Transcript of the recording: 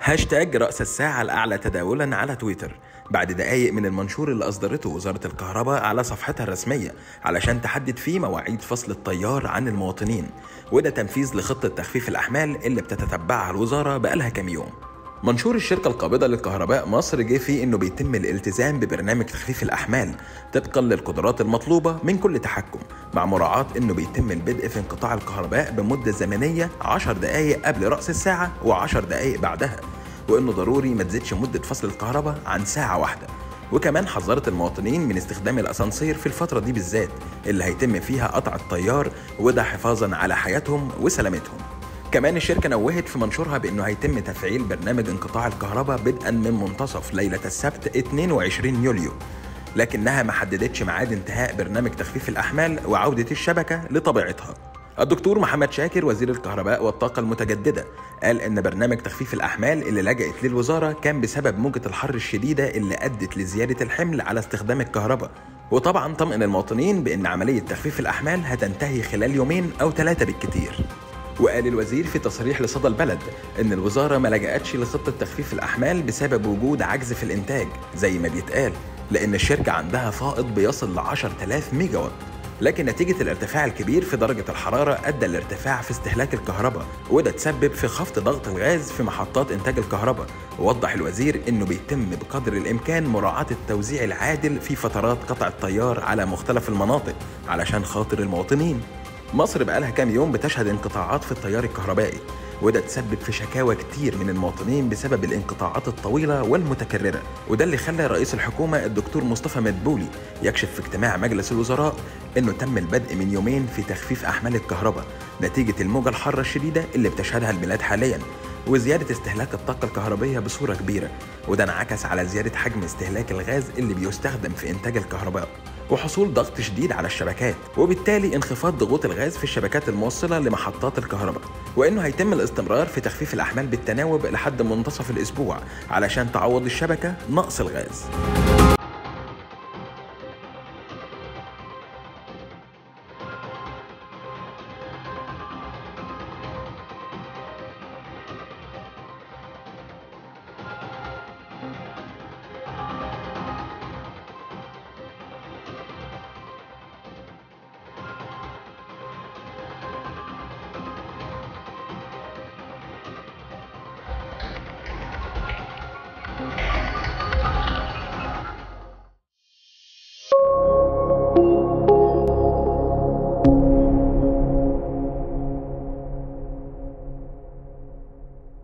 هاشتاج رأس الساعة الأعلى تداولا على تويتر بعد دقايق من المنشور اللي أصدرته وزارة الكهرباء على صفحتها الرسمية علشان تحدد فيه مواعيد فصل التيار عن المواطنين وده تنفيذ لخطة تخفيف الأحمال اللي بتتتبعها الوزارة بقالها كام يوم منشور الشركة القابضة للكهرباء مصر جه فيه انه بيتم الالتزام ببرنامج تخفيف الاحمال طبقا للقدرات المطلوبة من كل تحكم مع مراعاة انه بيتم البدء في انقطاع الكهرباء بمدة زمنية 10 دقائق قبل رأس الساعة و10 دقائق بعدها وانه ضروري ما تزيدش مدة فصل الكهرباء عن ساعة واحدة وكمان حذرت المواطنين من استخدام الاسانسير في الفترة دي بالذات اللي هيتم فيها قطع التيار وده حفاظا على حياتهم وسلامتهم كمان الشركة نوهت في منشورها بأنه هيتم تفعيل برنامج انقطاع الكهرباء بدءا من منتصف ليلة السبت 22 يوليو لكنها ما حددتش ميعاد انتهاء برنامج تخفيف الأحمال وعودة الشبكة لطبيعتها الدكتور محمد شاكر وزير الكهرباء والطاقة المتجددة قال إن برنامج تخفيف الأحمال اللي لجأت ليه الوزارة كان بسبب موجة الحر الشديدة اللي أدت لزيادة الحمل على استخدام الكهرباء وطبعا طمئن المواطنين بأن عملية تخفيف الأحمال هتنتهي خلال يومين أو ثلاثة بالكتير وقال الوزير في تصريح لصدى البلد ان الوزاره ما لجأتش لخطه تخفيف الاحمال بسبب وجود عجز في الانتاج زي ما بيتقال لان الشركه عندها فائض بيصل ل 10000 ميجا وات لكن نتيجة الارتفاع الكبير في درجة الحرارة أدى الارتفاع في استهلاك الكهرباء وده تسبب في خفض ضغط الغاز في محطات إنتاج الكهرباء ووضح الوزير أنه بيتم بقدر الإمكان مراعاة التوزيع العادل في فترات قطع التيار على مختلف المناطق علشان خاطر المواطنين مصر بقالها كام يوم بتشهد انقطاعات في التيار الكهربائي وده تسبب في شكاوى كتير من المواطنين بسبب الانقطاعات الطويلة والمتكررة وده اللي خلى رئيس الحكومة الدكتور مصطفى مدبولي يكشف في اجتماع مجلس الوزراء انه تم البدء من يومين في تخفيف احمال الكهرباء نتيجة الموجة الحارة الشديدة اللي بتشهدها البلاد حاليا وزيادة استهلاك الطاقة الكهربية بصورة كبيرة وده انعكس على زيادة حجم استهلاك الغاز اللي بيستخدم في إنتاج الكهرباء وحصول ضغط شديد على الشبكات وبالتالي انخفاض ضغوط الغاز في الشبكات الموصلة لمحطات الكهرباء وإنه هيتم الاستمرار في تخفيف الأحمال بالتناوب لحد منتصف الأسبوع علشان تعوض الشبكة نقص الغاز